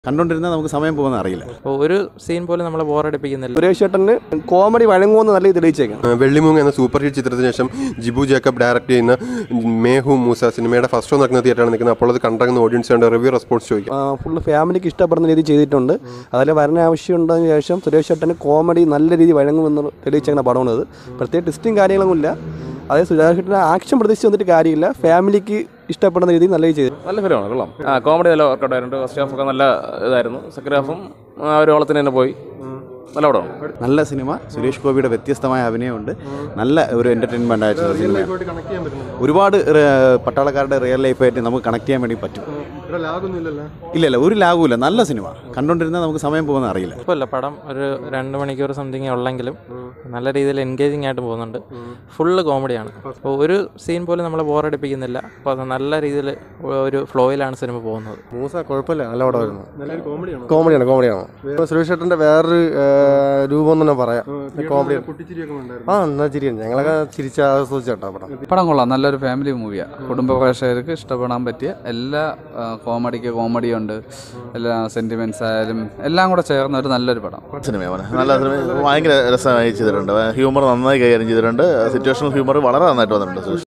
കണ്ടുകൊണ്ടിരുന്നാൽ നമുക്ക് സമയം പോകുന്ന അറിയില്ല അപ്പോൾ ഒരു സീൻ പോലും നമ്മളെ ബോറടിപ്പിക്കുന്നില്ല സുരേഷ് ചേട്ടന് കോമഡി വഴങ്ങുമെന്ന് നല്ല തെളിയിച്ചേക്കാം വെള്ളിമൂങ്ങ എന്ന സൂപ്പർ ഹിറ്റ് ചിത്രത്തിന് ശേഷം ജിബു ജേക്കബ് ഡയറക്ട് ചെയ്യുന്ന മേഹു മൂസ സിനിമയുടെ ഫസ്റ്റ് ഷോ നടക്കുന്ന തിയേറ്ററാണ് നിൽക്കുന്നത് അപ്പോൾ അത് കണ്ടിറങ്ങുന്ന ഓഡിയൻസ് കണ്ട് റിവ്യൂ റെസ്പോൺസ് ചോദിക്കാം ഫുള്ള് ഫാമിലിക്ക് ഇഷ്ടപ്പെടുന്ന രീതി ചെയ്തിട്ടുണ്ട് അതിൽ വരണ ആവശ്യമുണ്ടതിന് ശേഷം സുരേഷ് ചേട്ടന് കോമഡി നല്ല രീതി വഴങ്ങുമെന്ന് തെളിയിച്ചേക്കുന്ന പടമാണിത് പ്രത്യേക ടെസ്റ്റും കാര്യങ്ങളൊന്നും ഇല്ല അതേ സുരേഷ് ചേട്ടന് ആക്ഷൻ പ്രതീക്ഷിച്ച് വന്നിട്ട് കാര്യമില്ല ഫാമിലിക്ക് ഇഷ്ടപ്പെടുന്ന രീതിയിൽ നല്ല രീതി ചെയ്തു നല്ല ഫിലിമാണ് കൊള്ളാം ആ കോമഡി നല്ല വർക്കൗട്ട് ആയിട്ടുണ്ട് ഫസ്റ്റ് ഹാഫ് ഒക്കെ നല്ല ഇതായിരുന്നു സെക്കൻഡ് ഹാഫും ആ ഒരു ഓളത്തിന് തന്നെ പോയി നല്ല പടമാണ് നല്ല സിനിമ സുരേഷ് ഗോപിയുടെ വ്യത്യസ്തമായ അഭിനയമുണ്ട് നല്ല ഒരു എൻ്റർടൈൻമെൻ്റ് ആയിട്ടുള്ള സിനിമയാണ് ഒരുപാട് റെ- പട്ടാളക്കാരുടെ റിയൽ ലൈഫായിട്ട് നമുക്ക് കണക്ട് ചെയ്യാൻ വേണ്ടി പറ്റും ഇല്ല ഇല്ല ഒരു ലാഗുമില്ല നല്ല സിനിമ കണ്ടുകൊണ്ടിരുന്നാൽ നമുക്ക് സമയം പോകുന്ന അറിയില്ല കുഴപ്പമില്ല പടം ഒരു രണ്ട് മണിക്കൂർ സംതിങ് ഉള്ളെങ്കിലും നല്ല രീതിയിൽ എൻഗേജിങ് ആയിട്ട് പോകുന്നുണ്ട് ഫുള്ള് കോമഡിയാണ് അപ്പോൾ ഒരു സീൻ പോലും നമ്മളെ ബോറടിപ്പിക്കുന്നില്ല അപ്പോൾ അത് നല്ല രീതിയിൽ ഒരു ഫ്ലോയിലാണ് സിനിമ പോകുന്നത് മൂസ കുഴപ്പമില്ല നല്ല പടമായിരുന്നു കോമഡിയാണ് കോമഡിയാണ് ഇപ്പൊ സുരേഷ് ചേട്ടന്റെ വേറൊരു ആ, രൂപം തന്നെ പറയാം കോമഡി ആ എന്നാ ചിരിയാണ് ഞങ്ങളൊക്കെ ചിരിച്ച ആസ്വദിച്ചേട്ടാ പടം പടം കൊള്ളാം നല്ലൊരു ഫാമിലി മൂവിയാണ് കുടുംബ പ്രേക്ഷകർക്ക് ഇഷ്ടപ്പെടാൻ പറ്റിയ എല്ലാ ആ, കോമഡിക്ക് കോമഡി ഉണ്ട് എല്ലാ സെന്റിമെന്റ്സ് ആയാലും എല്ലാം കൂടെ ചേർന്ന ഒരു നല്ലൊരു പടം സിനിമയാണ് നല്ല സിനിമ ഭയങ്കര രസമായി ചെയ്തിട്ടുണ്ട് ഹ്യൂമർ നന്നായി കൈകാര്യം ചെയ്തിട്ടുണ്ട് സിറ്റുവേഷണൽ ഹ്യൂമർ വളരെ നന്നായിട്ട് വന്നിട്ടുണ്ട്